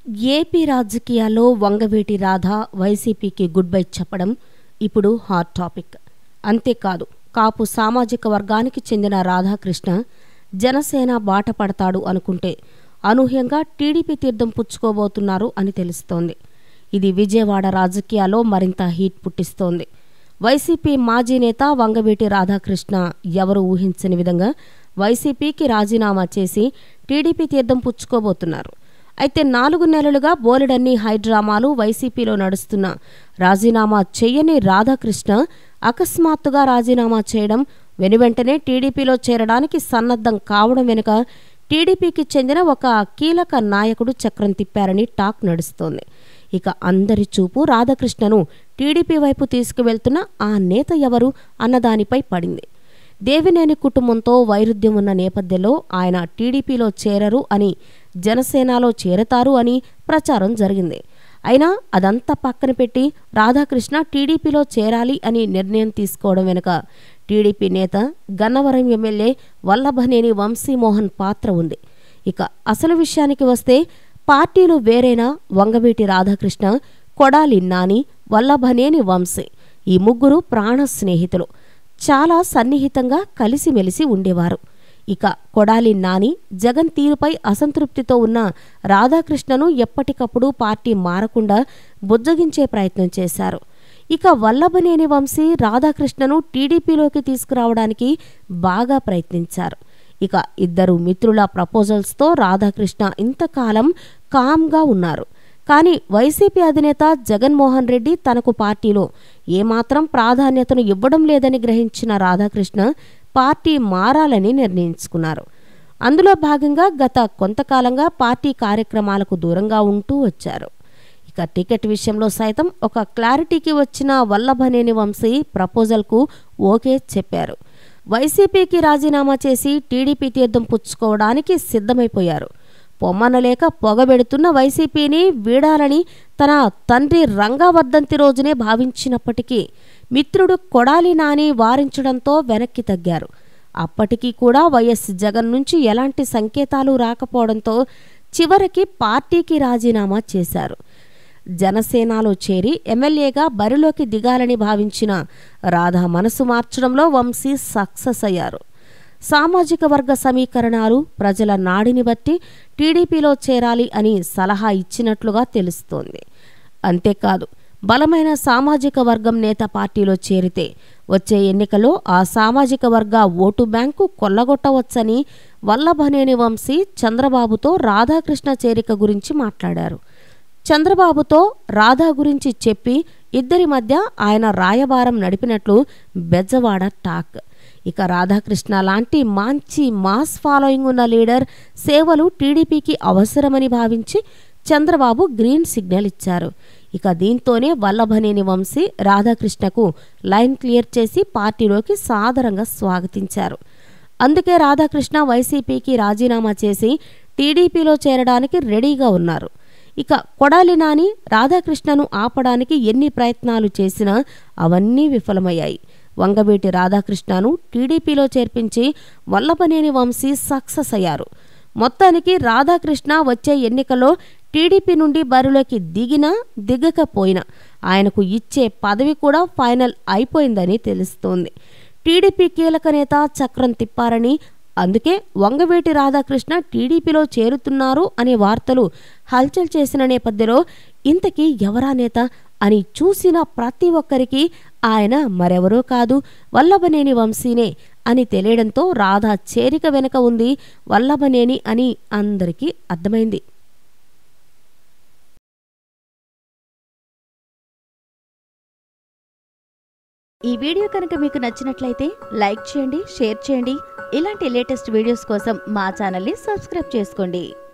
AP రాజకీయాల్లో వంగవేటి రాధ వైసీపీకి good bye చెప్పడం ఇప్పుడు హాట్ టాపిక్ అంతేకాదు కాపు సామాజిక వర్గానికి చెందిన రాధాకృష్ణ జనసేన బాట పడతాడు అనుకుంటే అనూహ్యంగా టీడీపీ తీర్థం పుచ్చుకోబోతున్నారు అని తెలుస్తోంది ఇది విజయవాడ రాజకీయాల్లో మరింత హీట్ పుట్టిస్తోంది వైసీపీ మాజీ నేత వంగవీటి రాధాకృష్ణ ఎవరు ఊహించని విధంగా వైసీపీకి రాజీనామా చేసి టీడీపీ తీర్థం పుచ్చుకోబోతున్నారు అయితే నాలుగు నెలలుగా బోలెడన్ని హైడ్రామాలు వైసీపీలో నడుస్తున్న రాజీనామా చెయ్యని రాధాకృష్ణ అకస్మాత్తుగా రాజీనామా చేయడం వెనువెంటనే టీడీపీలో చేరడానికి సన్నద్ధం కావడం వెనుక టీడీపీకి చెందిన ఒక కీలక నాయకుడు చక్రం తిప్పారని టాక్ నడుస్తోంది ఇక అందరి చూపు రాధాకృష్ణను టీడీపీ వైపు తీసుకువెళ్తున్న ఆ నేత ఎవరు అన్నదానిపై పడింది దేవినేని కుటుంబంతో వైరుధ్యం ఉన్న నేపథ్యంలో ఆయన టీడీపీలో చేరరు అని జనసేనలో చేరతారు అని ప్రచారం జరిగింది అయినా అదంతా పక్కన పెట్టి రాధాకృష్ణ టీడీపీలో చేరాలి అని నిర్ణయం తీసుకోవడం వెనుక టీడీపీ నేత గన్నవరం ఎమ్మెల్యే వల్లభనేని వంశీమోహన్ పాత్ర ఉంది ఇక అసలు విషయానికి వస్తే పార్టీలు వేరైనా వంగవీటి రాధాకృష్ణ కొడాలి నాని వల్లభనేని వంశీ ఈ ముగ్గురు ప్రాణ స్నేహితులు చాలా సన్నిహితంగా కలిసిమెలిసి ఉండేవారు ఇక కొడాలి నాని జగన్ తీరుపై అసంతృప్తితో ఉన్న రాధాకృష్ణను ఎప్పటికప్పుడు పార్టీ మారకుండా బుజ్జగించే ప్రయత్నం చేశారు ఇక వల్లభనేని వంశీ రాధాకృష్ణను టీడీపీలోకి తీసుకురావడానికి బాగా ప్రయత్నించారు ఇక ఇద్దరు మిత్రుల ప్రపోజల్స్తో రాధాకృష్ణ ఇంతకాలం కామ్గా ఉన్నారు కానీ వైసీపీ అధినేత జగన్మోహన్ రెడ్డి తనకు పార్టీలో ఏమాత్రం ప్రాధాన్యతను ఇవ్వడం లేదని గ్రహించిన రాధాకృష్ణ పార్టీ మారాలని నిర్ణయించుకున్నారు అందులో భాగంగా గత కొంతకాలంగా పార్టీ కార్యక్రమాలకు దూరంగా ఉంటూ వచ్చారు ఇక టికెట్ విషయంలో సైతం ఒక క్లారిటీకి వచ్చిన వల్లభనేని వంశీ ప్రపోజల్కు ఓకే చెప్పారు వైసీపీకి రాజీనామా చేసి టీడీపీ తీర్థం పుచ్చుకోవడానికి సిద్ధమైపోయారు పొమ్మనలేక పొగబెడుతున్న వైసీపీని వీడాలని తన తండ్రి రంగవర్ధంతి రోజునే భావించినప్పటికీ మిత్రుడు కొడాలి నాని వారించడంతో వెనక్కి తగ్గారు అప్పటికీ కూడా వైఎస్ జగన్ నుంచి ఎలాంటి సంకేతాలు రాకపోవడంతో చివరికి పార్టీకి రాజీనామా చేశారు జనసేనలో చేరి ఎమ్మెల్యేగా బరిలోకి దిగాలని భావించిన రాధా మనసు మార్చడంలో వంశీ సక్సెస్ అయ్యారు సామాజిక వర్గ సమీకరణాలు ప్రజల నాడిని బట్టి టీడీపీలో చేరాలి అని సలహా ఇచ్చినట్లుగా తెలుస్తోంది అంతేకాదు బలమైన సామాజిక వర్గం నేత పార్టీలో చేరితే వచ్చే ఎన్నికలో ఆ సామాజిక వర్గ ఓటు బ్యాంకు కొల్లగొట్టవచ్చని వల్లభనేని వంశీ చంద్రబాబుతో రాధాకృష్ణ చేరిక గురించి మాట్లాడారు చంద్రబాబుతో రాధా గురించి చెప్పి ఇద్దరి మధ్య ఆయన రాయబారం నడిపినట్లు బెజ్జవాడ టాక్ ఇక రాధాకృష్ణ లాంటి మంచి మాస్ ఫాలోయింగ్ ఉన్న లీడర్ సేవలు టీడీపీకి అవసరమని భావించి చంద్రబాబు గ్రీన్ సిగ్నల్ ఇచ్చారు ఇక దీంతోనే వల్లభనేని వంశీ రాధాకృష్ణకు లైన్ క్లియర్ చేసి పార్టీలోకి సాదరంగా స్వాగతించారు అందుకే రాధాకృష్ణ వైసీపీకి రాజీనామా చేసి టీడీపీలో చేరడానికి రెడీగా ఉన్నారు ఇక కొడాలి నాని రాధాకృష్ణను ఆపడానికి ఎన్ని ప్రయత్నాలు చేసినా అవన్నీ విఫలమయ్యాయి వంగవీటి రాధాకృష్ణను టీడీపీలో చేర్పించి వల్లభనేని వంశీ సక్సెస్ అయ్యారు మొత్తానికి రాధాకృష్ణ వచ్చే ఎన్నికల్లో టీడీపీ నుండి బరిలోకి దిగినా దిగకపోయినా ఆయనకు ఇచ్చే పదవి కూడా ఫైనల్ అయిపోయిందని తెలుస్తోంది టీడీపీ కీలక నేత చక్రం తిప్పారని అందుకే వంగవేటి రాధాకృష్ణ టీడీపీలో చేరుతున్నారు అనే వార్తలు హల్చల్ చేసిన నేపథ్యంలో ఇంతకీ ఎవరా నేత అని చూసిన ప్రతి ఒక్కరికి ఆయన మరెవరో కాదు వల్లభనేని వంశీనే అని తెలియడంతో రాధా చేరిక వెనుక ఉంది వల్లభనేని అని అందరికీ అర్థమైంది ఈ వీడియో కనుక మీకు నచ్చినట్లయితే లైక్ చేయండి షేర్ చేయండి ఇలాంటి లేటెస్ట్ వీడియోస్ కోసం మా ఛానల్ని సబ్స్క్రైబ్ చేసుకోండి